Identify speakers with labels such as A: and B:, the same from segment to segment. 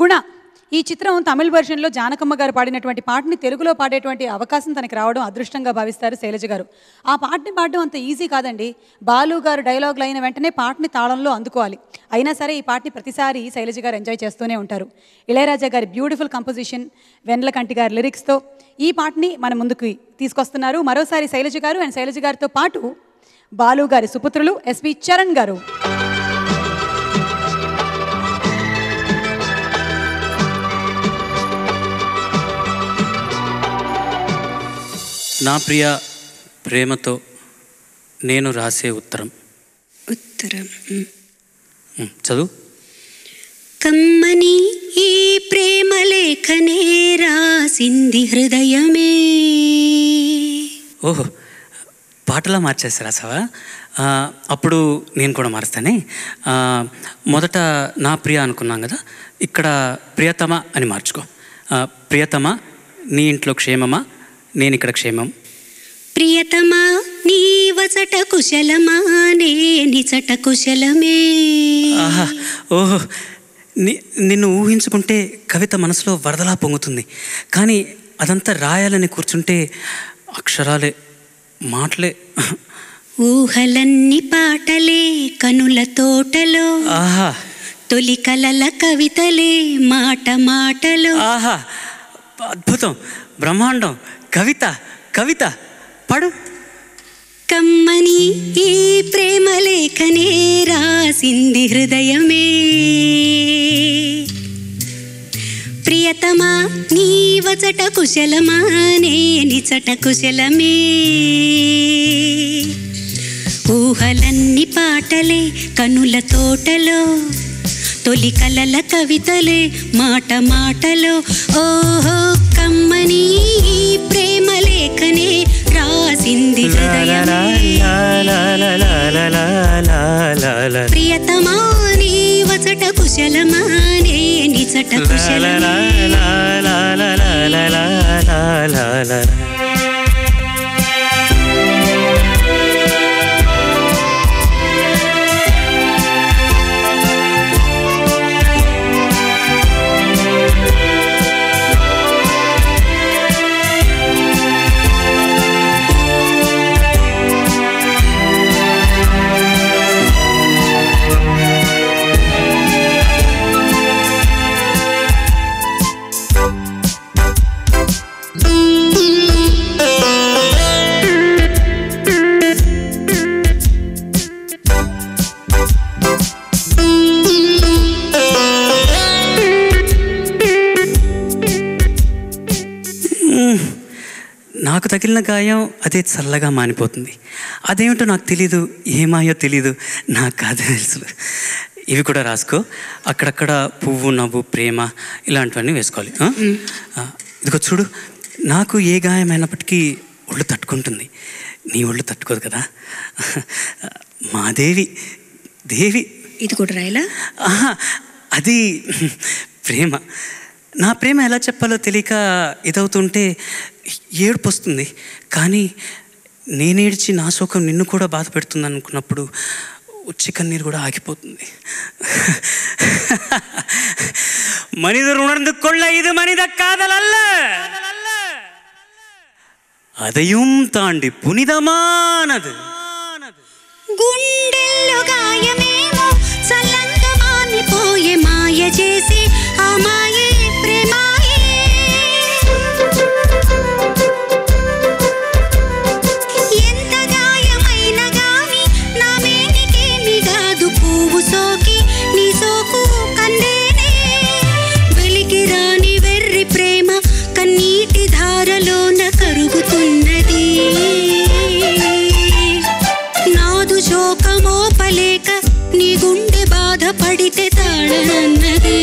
A: గుణ ఈ చిత్రం తమిళ వెర్షన్లో జానకమ్మ గారు పాడినటువంటి పాటని తెలుగులో పాడేటువంటి అవకాశం తనకి రావడం అదృష్టంగా భావిస్తారు శైలజ గారు ఆ పాటని పాడడం అంత ఈజీ కాదండి బాలు గారు డైలాగులు అయిన వెంటనే పాటని తాళంలో అందుకోవాలి అయినా సరే ఈ పాటని ప్రతిసారి శైలజ గారు ఎంజాయ్ చేస్తూనే ఉంటారు ఇళయరాజా గారి బ్యూటిఫుల్ కంపోజిషన్ వెన్నెలకంటి గారి లిరిక్స్తో ఈ పాటని మన ముందుకు తీసుకొస్తున్నారు మరోసారి శైలజ గారు అండ్ శైలజ గారితో పాటు బాలు గారి సుపుత్రులు ఎస్వి చరణ్ గారు
B: నా ప్రియ ప్రేమతో నేను రాసే ఉత్తరం
C: ఉత్తరం ఉమ్.
B: ఉమ్, చదువు
C: కమ్మని ఈ ప్రేమ లేఖనే రాసింది హృదయమే
B: ఓహో పాటలా మార్చేసి రాసావా ఆ, అప్పుడు నేను కూడా మారుస్తానే ఆ, మొదట నా ప్రియ అనుకున్నాం కదా ఇక్కడ ప్రియతమ అని మార్చుకో ఆ, ప్రియతమ నీ ఇంట్లో క్షేమమా నేను ఇక్కడ క్షేమం
C: ప్రియతమా నీ వచట కుశలమా నే నిచట కుశలమే
B: ఆహా ఓహో ని నిన్ను ఊహించుకుంటే కవిత మనసులో వరదలా పొంగుతుంది కానీ అదంతా రాయాలని కూర్చుంటే అక్షరాలే మాటలే
C: ఊహలన్ని పాటలే కనుల తోటలో
B: ఆహా
C: తొలి కలల కవితలే మాట మాటలో
B: ఆహా అద్భుతం బ్రహ్మాండం కవిత కవిత పడు
C: కమ్మని ఈ ప్రేమ లేఖనే రాసింది హృదయమే ప్రియతమా నీ వచట కుశలమా నే నిచట కుశలమే ఊహలన్ని పాటలే కనుల తోటలో తొలి కలల కవితలే మాట మాటలో ఓహో కమ్మని ఈ ప్రేమ లేఖనే రాసింది హృదయమే ప్రియతమా నీ వచట కుశలమా నే నిచట కుశలమే
B: నాకు తగిలిన గాయం అదే చల్లగా మానిపోతుంది అదేమిటో నాకు తెలీదు ఏమాయో తెలీదు నాకు కాదే తెలుసు ఇవి కూడా రాసుకో అక్కడక్కడ పువ్వు నవ్వు ప్రేమ ఇలాంటివన్నీ వేసుకోవాలి ఆ? ఆ, ఇదిగో చూడు నాకు ఏ గాయమైనప్పటికీ ఒళ్ళు తట్టుకుంటుంది నీ ఒళ్ళు తట్టుకోదు కదా మాదేవి దేవి
C: ఇది కూడా రాయలా
B: ఆహా, అది ప్రేమ నా ప్రేమ ఎలా చెప్పాలో తెలియక ఇదవుతుంటే ఏడుపు వస్తుంది కానీ నేనేడ్చి నా శోకం నిన్ను కూడా బాధ పెడుతుంది అనుకున్నప్పుడు ఉచ్చి కన్నీరు కూడా ఆగిపోతుంది மனிதர் உணர்ந்து கொள்ள இது மனித காதல் அல்ல அதையும் தாண்டி புனிதமானது
C: గుండెల్లో గాయమేమో చల్లంగా మానిపోయే మాయ చేసి ఆ మాయే ప్రేమాయే ఎంత గాయమైనా గాని నా మేనికేమి కాదు పువ్వు సోకి నీ సోకు కందేనే వెలికి రాని వెర్రి ప్రేమ కన్నీటి ధారలోన కరుగుతున్నది నాదు శోకమోపలేక నీ గుండె బాధపడితే తాళనన్నది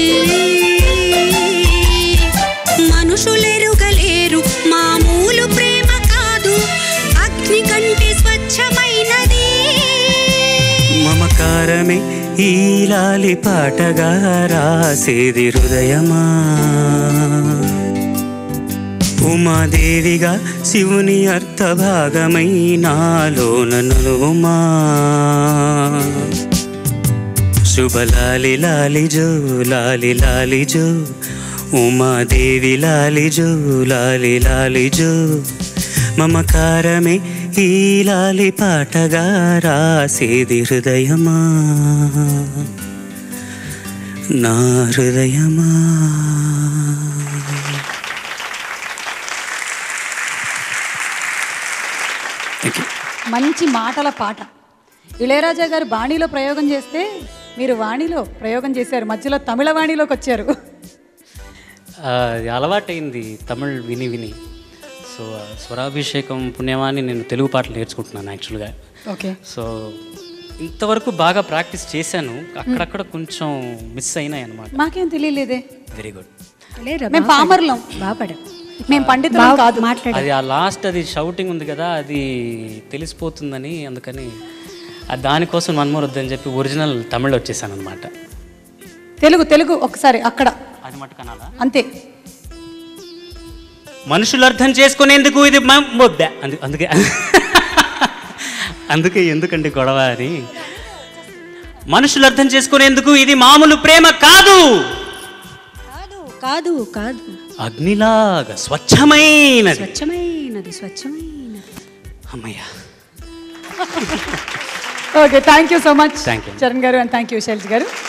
C: మనుషులెరుగలేరు మామూలు ప్రేమ కాదు అగ్ని కంటే స్వచ్ఛమైనది
B: మమకారమే ఈ లాలి పాటగా రాసేది హృదయమా ఉమాదేవిగా శివుని అర్థభాగమై నాలోన నలువుమా శుభలాలి లాలి జో లాలి లాలి జో ఉమాదేవి లాలి జో లాలి లాలి జో మమకారమే ఈ లాలి పాటగా రాసేది హృదయమా నా హృదయమా థ్యాంక్ యూ
A: మంచి మాటల పాట ఇళయరాజా గారు బాణీలో ప్రయోగం చేస్తే మీరు వాణిలో ప్రయోగం చేశారు మధ్యలో తమిళ వాణిలోకి వచ్చారు
B: ఆ, అది అలవాటైంది తమిళ్ విని విని సో ఆ స్వరాభిషేకం పుణ్యమాని నేను తెలుగు పాటలు నేర్చుకుంటున్నాను యాక్చువల్గా
A: ఓకే
B: సో ఇంతవరకు బాగా ప్రాక్టీస్ చేశాను అక్కడక్కడ కొంచెం మిస్ అయినాయి అనమాట
A: మాకేం తెలియలేదే
B: వెరీ గుడ్
C: లేరా
A: మేము పామర్లం
C: బాపడ
A: మేము పండితులం కాదు
C: మాట్లాడు
B: అది ఆ లాస్ట్ అది షౌటింగ్ ఉంది కదా అది తెలిసిపోతుందని అందుకని ఆ దానికోసం మన్మోర్ వద్దని చెప్పి ఒరిజినల్ తమిళ్ వచ్చేసాను అనమాట
A: తెలుగు తెలుగు ఒకసారి అక్కడ
B: అది మటుకనాలా
A: అంతే
B: మనుషులు అర్థం చేసుకునేందుకు ఇది మ- మొబ్బ అందు అందుకే అందుకే ఎందుకండి గొడవ అని మనుషులు అర్థం చేసుకునేందుకు ఇది మామూలు ప్రేమ కాదు
C: కాదు కాదు కాదు
B: అగ్నిలాగా స్వచ్ఛమైనది
C: స్వచ్ఛమైనది స్వచ్ఛమైనది
B: అమ్మయ్యా
A: okay thank you so much
B: Thank you.
A: Charan గారు అండ్ థ్యాంక్ యూ శైలజ్ గారు